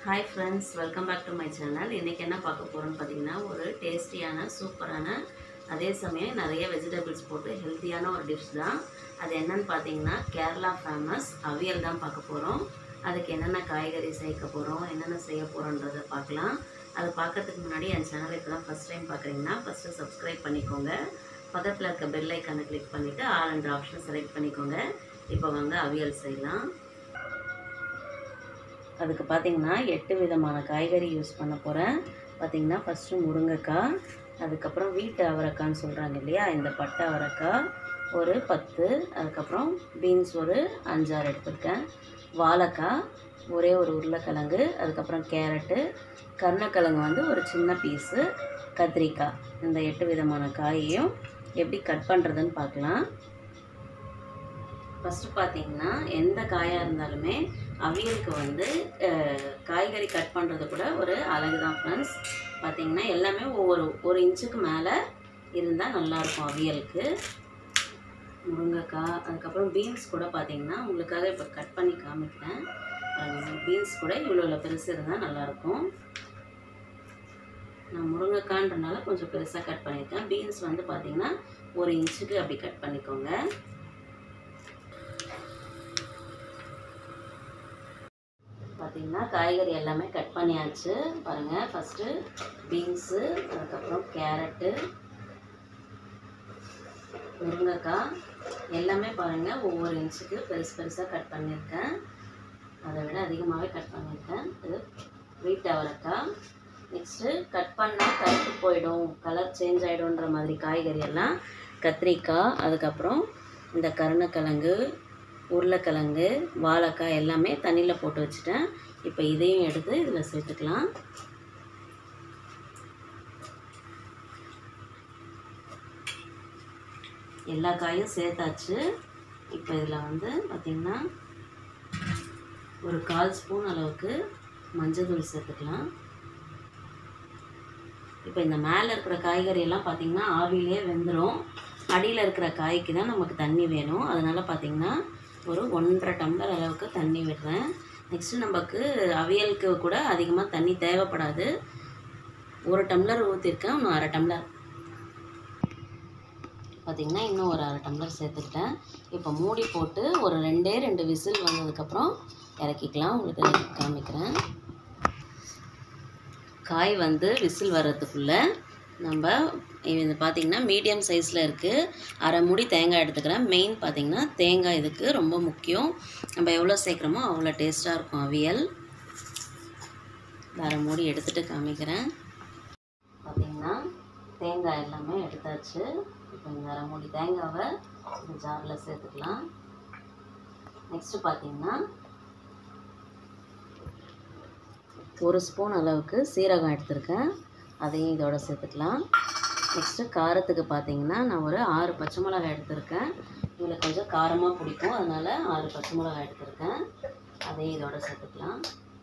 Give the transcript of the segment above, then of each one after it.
hi friends welcome back to my channel இன்றைக்கி என்ன பார்க்க போகிறோம்னு பார்த்தீங்கன்னா ஒரு டேஸ்டியான சூப்பரான அதே சமயம் நிறைய வெஜிடபிள்ஸ் போட்டு ஹெல்த்தியான ஒரு டிஷ் தான் அது என்னன்னு பார்த்தீங்கன்னா கேரளா ஃபேமஸ் அவியல் தான் பார்க்க போகிறோம் அதுக்கு என்னென்ன காய்கறி சேர்க்க போகிறோம் என்னென்ன செய்ய போகிறோன்றதை பார்க்கலாம் அதை பார்க்கறதுக்கு முன்னாடி என் சேனலை இப்போ தான் ஃபஸ்ட் டைம் பார்க்குறீங்கன்னா ஃபஸ்ட்டு சப்ஸ்கிரைப் பண்ணிக்கோங்க பக்கத்தில் இருக்க பெல் ஐக்கானை கிளிக் பண்ணிவிட்டு ஆல் என்ற ஆப்ஷனை செலக்ட் பண்ணிக்கோங்க இப்போ வாங்க அவியல் செய்யலாம் அதுக்கு பார்த்தீங்கன்னா எட்டு விதமான காய்கறி யூஸ் பண்ண போகிறேன் பார்த்தீங்கன்னா ஃபஸ்ட்டு முருங்கைக்காய் அதுக்கப்புறம் வீட்டு அவரைக்கான்னு சொல்கிறாங்க இல்லையா இந்த பட்டை அவரைக்காய் ஒரு பத்து அதுக்கப்புறம் பீன்ஸ் ஒரு அஞ்சாறு எடுத்திருக்கேன் வாழைக்காய் ஒரே ஒரு உருளைக்கிழங்கு அதுக்கப்புறம் கேரட்டு கருணக்கிழங்கு வந்து ஒரு சின்ன பீஸு கத்திரிக்காய் இந்த எட்டு விதமான காயையும் எப்படி கட் பண்ணுறதுன்னு பார்க்கலாம் ஃபஸ்ட்டு பார்த்தீங்கன்னா எந்த காயாக இருந்தாலுமே அவியலுக்கு வந்து அஹ், காய்கறி கட் பண்ணுறது கூட ஒரு அழகு தான் ஃப்ரெண்ட்ஸ் பார்த்தீங்கன்னா எல்லாமே ஒவ்வொரு ஒரு இன்ச்சுக்கு மேலே இருந்தால் நல்லாயிருக்கும் அவியலுக்கு முருங்கைக்காய் அதுக்கப்புறம் பீன்ஸ் கூட பார்த்தீங்கன்னா உங்களுக்காக இப்போ கட் பண்ணி காமிக்கிறேன் பீன்ஸ் கூட இவ்வளோ இவ்வளோ பெருசு இருந்தால் நல்லாயிருக்கும் நான் முருங்கைக்கான்றனால கொஞ்சம் பெருசாக கட் பண்ணியிருக்கேன் பீன்ஸ் வந்து பார்த்தீங்கன்னா ஒரு இன்ச்சுக்கு அப்படி கட் பண்ணிக்கோங்க பார்த்தீங்கன்னா காய்கறி எல்லாமே கட் பண்ணியாச்சு பாருங்கள் ஃபஸ்ட்டு பீன்ஸு அதுக்கப்புறம் கேரட்டு முருங்கைக்காய் எல்லாமே பாருங்கள் ஒவ்வொரு இன்ச்சுக்கு பெருசு பெருசாக கட் பண்ணியிருக்கேன் அதை விட அதிகமாகவே கட் பண்ணியிருக்கேன் இது வீட்டு அவரைக்காய் நெக்ஸ்ட்டு கட் பண்ணால் கருத்து போயிடும் கலர் சேஞ்ச் ஆகிடும்ன்ற மாதிரி காய்கறி எல்லாம் கத்திரிக்காய் அதுக்கப்புறம் இந்த கருணக்கிழங்கு உருளைக்கிழங்கு வாழைக்காய் எல்லாமே தண்ணியில் போட்டு வச்சுட்டேன் இப்போ இதையும் எடுத்து இதில் சேர்த்துக்கலாம் எல்லா காயும் சேர்த்தாச்சு இப்போ இதில் வந்து பார்த்திங்கன்னா ஒரு கால் ஸ்பூன் அளவுக்கு மஞ்சள் தூள் சேர்த்துக்கலாம் இப்போ இந்த மேலே இருக்கிற காய்கறி எல்லாம் பார்த்திங்கன்னா ஆவிலே வெந்துடும் அடியில் இருக்கிற காய்க்கு தான் நமக்கு தண்ணி வேணும் அதனால் பார்த்திங்கன்னா ஒரு ஒன்றரை டம்ளர் அளவுக்கு தண்ணி விடுறேன் நெக்ஸ்ட்டு நமக்கு அவியலுக்கு கூட அதிகமாக தண்ணி தேவைப்படாது ஒரு டம்ளர் ஊற்றிருக்கேன் இன்னும் அரை டம்ளர் பார்த்திங்கன்னா இன்னும் ஒரு அரை டம்ளர் சேர்த்துக்கிட்டேன் இப்போ மூடி போட்டு ஒரு ரெண்டே ரெண்டு விசில் வந்ததுக்கப்புறம் இறக்கிக்கலாம் உங்களுக்கு காமிக்கிறேன் காய் வந்து விசில் வர்றதுக்குள்ளே நம்ம இது பார்த்திங்கன்னா மீடியம் சைஸில் இருக்குது அரை மூடி தேங்காய் எடுத்துக்கிறேன் மெயின் பார்த்திங்கன்னா தேங்காய் இதுக்கு ரொம்ப முக்கியம் நம்ம எவ்வளோ சேர்க்குறோமோ அவ்வளோ டேஸ்ட்டாக இருக்கும் அவியல் இந்த அரை மூடி எடுத்துகிட்டு காமிக்கிறேன் பார்த்திங்கன்னா தேங்காய் எல்லாமே எடுத்தாச்சு இப்போ இந்த அரை மூடி தேங்காவை இந்த ஜாரில் சேர்த்துக்கலாம் நெக்ஸ்ட்டு பார்த்திங்கன்னா ஒரு ஸ்பூன் அளவுக்கு சீரகம் எடுத்திருக்கேன் அதையும் இதோட சேர்த்துக்கலாம் நெக்ஸ்ட்டு காரத்துக்கு பார்த்தீங்கன்னா நான் ஒரு ஆறு பச்சை மிளகாய் எடுத்திருக்கேன் இதில் கொஞ்சம் காரமாக பிடிக்கும் அதனால் ஆறு பச்சை மிளகாய் எடுத்திருக்கேன் அதையும் இதோட சேர்த்துக்கலாம்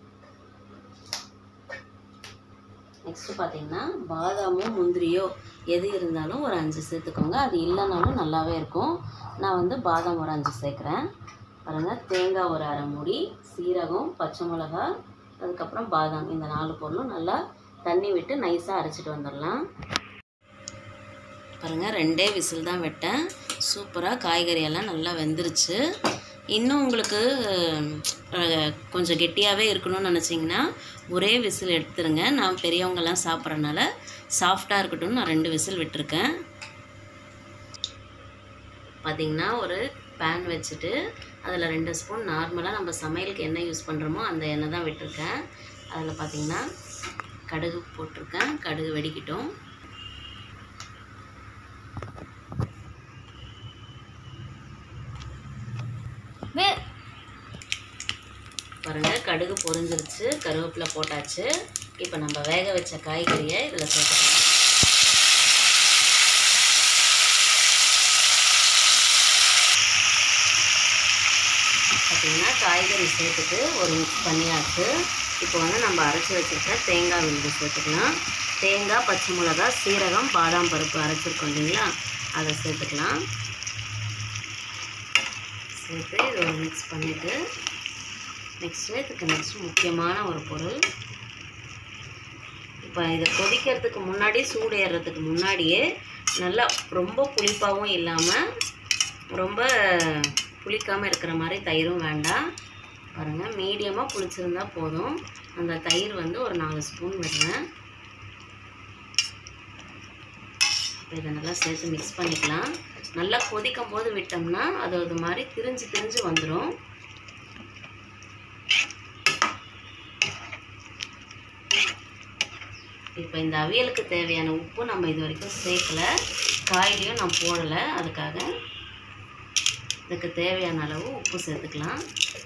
நெக்ஸ்ட்டு பார்த்தீங்கன்னா பாதாமும் முந்திரியோ எது இருந்தாலும் ஒரு அஞ்சு சேர்த்துக்கோங்க அது இல்லைனாலும் நல்லாவே இருக்கும் நான் வந்து பாதாம் ஒரு அஞ்சு சேர்க்குறேன் பாருங்கள் தேங்காய் ஒரு அரை மூடி சீரகம் பச்சை மிளகாய் அதுக்கப்புறம் பாதாம் இந்த நாலு பொருளும் நல்லா தண்ணி விட்டு நைஸாக அரைச்சிட்டு வந்துடலாம் பாருங்கள் ரெண்டே விசில் தான் விட்டேன் சூப்பராக காய்கறி எல்லாம் நல்லா வெந்துருச்சு இன்னும் உங்களுக்கு அஹ், கொஞ்சம் கெட்டியாகவே இருக்கணும்னு நினச்சிங்கன்னா ஒரே விசில் எடுத்துருங்க நான் பெரியவங்கெல்லாம் சாப்பிட்றனால சாஃப்டாக இருக்கட்டும்னு நான் ரெண்டு விசில் விட்டுருக்கேன் பார்த்திங்கன்னா ஒரு பேன் வச்சுட்டு அதில் ரெண்டு ஸ்பூன் நார்மலாக நம்ம சமையலுக்கு எண்ணெய் யூஸ் பண்ணுறோமோ அந்த எண்ணெய் தான் விட்டுருக்கேன் அதில் பார்த்திங்கன்னா கடுகு போட்டிருக்கேன் கடுகு வெடிக்கட்டும் பாருங்கள் கடுகு பொரிஞ்சிருச்சு கருவேப்பிலை போட்டாச்சு இப்போ நம்ம வேக வச்ச காய்கறியை இதில் சேர்த்துக்கலாம் பார்த்திங்கன்னா காய்கறி சேர்த்துட்டு ஒரு மிக்ஸ் பண்ணியாச்சு இப்போ வந்து நம்ம அரைச்சி வச்சுருக்க தேங்காய் விழுது சேர்த்துக்கலாம் தேங்காய் பச்சை மிளகாய் சீரகம் பாதாம் பருப்பு அரைச்சிருக்கோம் இல்லைங்களா அதை சேர்த்துக்கலாம் சேர்த்து இதை ஒரு மிக்ஸ் பண்ணிவிட்டு நெக்ஸ்ட்டு இதுக்கு நெக்ஸ்ட் முக்கியமான ஒரு பொருள் இப்போ இதை கொதிக்கிறதுக்கு முன்னாடி சூடு ஏறுறதுக்கு முன்னாடியே நல்லா ரொம்ப புளிப்பாகவும் இல்லாமல் ரொம்ப புளிக்காமல் இருக்கிற மாதிரி தயிரும் வேண்டாம் பாருங்கள் மீடியமாக புளிச்சிருந்தா போதும் அந்த தயிர் வந்து ஒரு நாலு ஸ்பூன் விடுறேன் இப்போ இதை நல்லா சேர்த்து மிக்ஸ் பண்ணிக்கலாம் நல்லா கொதிக்கும் போது விட்டோம்னா அது ஒரு மாதிரி திரிஞ்சு திரிஞ்சு வந்துடும் இப்போ இந்த அவியலுக்கு தேவையான உப்பு நம்ம இது வரைக்கும் சேர்க்கல காயிலையும் நான் போடலை அதுக்காக இதுக்கு தேவையான அளவு உப்பு சேர்த்துக்கலாம்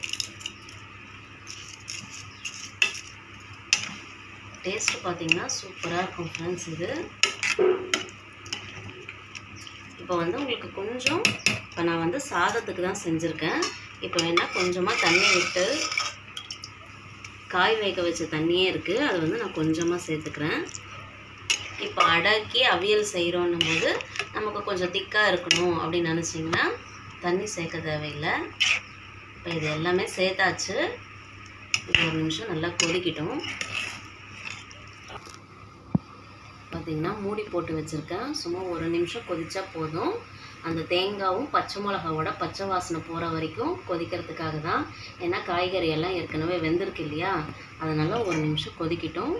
டேஸ்ட்டு பார்த்தீங்கன்னா சூப்பராக இருக்கும் ஃப்ரெண்ட்ஸ் இது இப்போ வந்து உங்களுக்கு கொஞ்சம் இப்போ நான் வந்து சாதத்துக்கு தான் செஞ்சுருக்கேன் இப்போ வேணால் கொஞ்சமாக தண்ணி விட்டு காய் வேக வச்ச தண்ணியே இருக்குது அது வந்து நான் கொஞ்சமாக சேர்த்துக்கிறேன் இப்போ அடக்கி அவியல் செய்கிறோன்னும் போது நமக்கு கொஞ்சம் திக்காக இருக்கணும் அப்படின்னு நினச்சிங்கன்னா தண்ணி சேர்க்க தேவையில்லை இப்போ இது எல்லாமே சேர்த்தாச்சு இது ஒரு நிமிஷம் நல்லா கொதிக்கட்டும் பார்த்திங்கன்னா மூடி போட்டு வச்சுருக்கேன் சும்மா ஒரு நிமிஷம் கொதிச்சா போதும் அந்த தேங்காவும் பச்சை மிளகாவோட பச்சை வாசனை போகிற வரைக்கும் கொதிக்கிறதுக்காக தான் ஏன்னா காய்கறி எல்லாம் ஏற்கனவே வெந்திருக்கு இல்லையா அதனால் ஒரு நிமிஷம் கொதிக்கட்டும்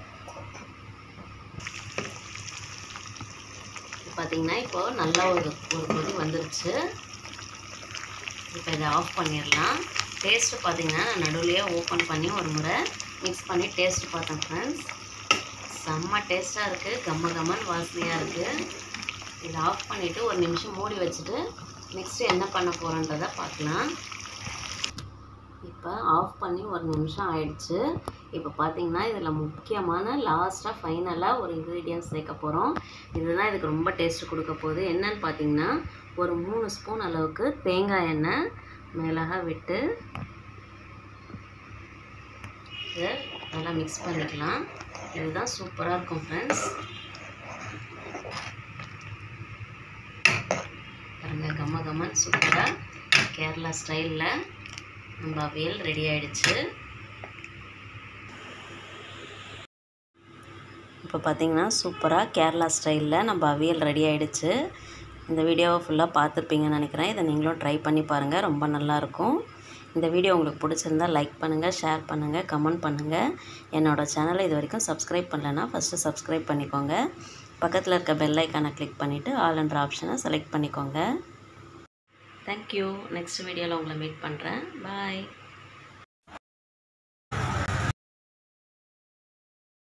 பார்த்திங்கன்னா இப்போ நல்லா ஒரு ஒரு கொதி வந்துருச்சு இப்போ இதை ஆஃப் பண்ணிடலாம் டேஸ்ட்டு பார்த்திங்கன்னா நான் நடுவுலையே ஓப்பன் பண்ணி ஒரு முறை மிக்ஸ் பண்ணி டேஸ்ட் பார்த்தேன் ஃப்ரெண்ட்ஸ் செம்ம டேஸ்ட்டாக இருக்குது கம்ம கம்மன் வாசனையாக இருக்குது இதை ஆஃப் பண்ணிவிட்டு ஒரு நிமிஷம் மூடி வச்சுட்டு நெக்ஸ்ட்டு என்ன பண்ண போகிறோன்றதை பார்க்கலாம் இப்போ ஆஃப் பண்ணி ஒரு நிமிஷம் ஆயிடுச்சு இப்போ பார்த்தீங்கன்னா இதில் முக்கியமான லாஸ்ட்டாக ஃபைனலாக ஒரு இன்க்ரீடியன்ஸ் சேர்க்க போகிறோம் இதுதான் இதுக்கு ரொம்ப டேஸ்ட் கொடுக்க போகுது என்னன்னு பார்த்தீங்கன்னா ஒரு மூணு ஸ்பூன் அளவுக்கு தேங்காய் எண்ணெய் மிளகாய் விட்டு இதை நல்லா மிக்ஸ் பண்ணிக்கலாம் இதுதான் சூப்பராக இருக்கும் ஃப்ரெண்ட்ஸ் பாருங்க கம்ம கம்மன் சூப்பராக கேரளா ஸ்டைலில் நம்ம அவியல் ரெடி ஆயிடுச்சு இப்போ பார்த்தீங்கன்னா சூப்பராக கேரளா ஸ்டைலில் நம்ம அவியல் ரெடி ஆயிடுச்சு இந்த வீடியோவை ஃபுல்லாக பார்த்துருப்பீங்கன்னு நினைக்கிறேன் இதை நீங்களும் ட்ரை பண்ணி பாருங்கள் ரொம்ப நல்லாயிருக்கும் இந்த வீடியோ உங்களுக்கு பிடிச்சிருந்தா லைக் பண்ணுங்கள் ஷேர் பண்ணுங்கள் கமெண்ட் பண்ணுங்கள் என்னோடய சேனலை இது வரைக்கும் சப்ஸ்கிரைப் பண்ணலைன்னா ஃபஸ்ட்டு சப்ஸ்கிரைப் பண்ணிக்கோங்க பக்கத்தில் இருக்க பெல் ஐக்கானை கிளிக் பண்ணிவிட்டு ஆல் என்ற ஆப்ஷனை செலக்ட் பண்ணிக்கோங்க தேங்க்யூ நெக்ஸ்ட் வீடியோவில் உங்களை மீட் பண்ணுறேன் பாய்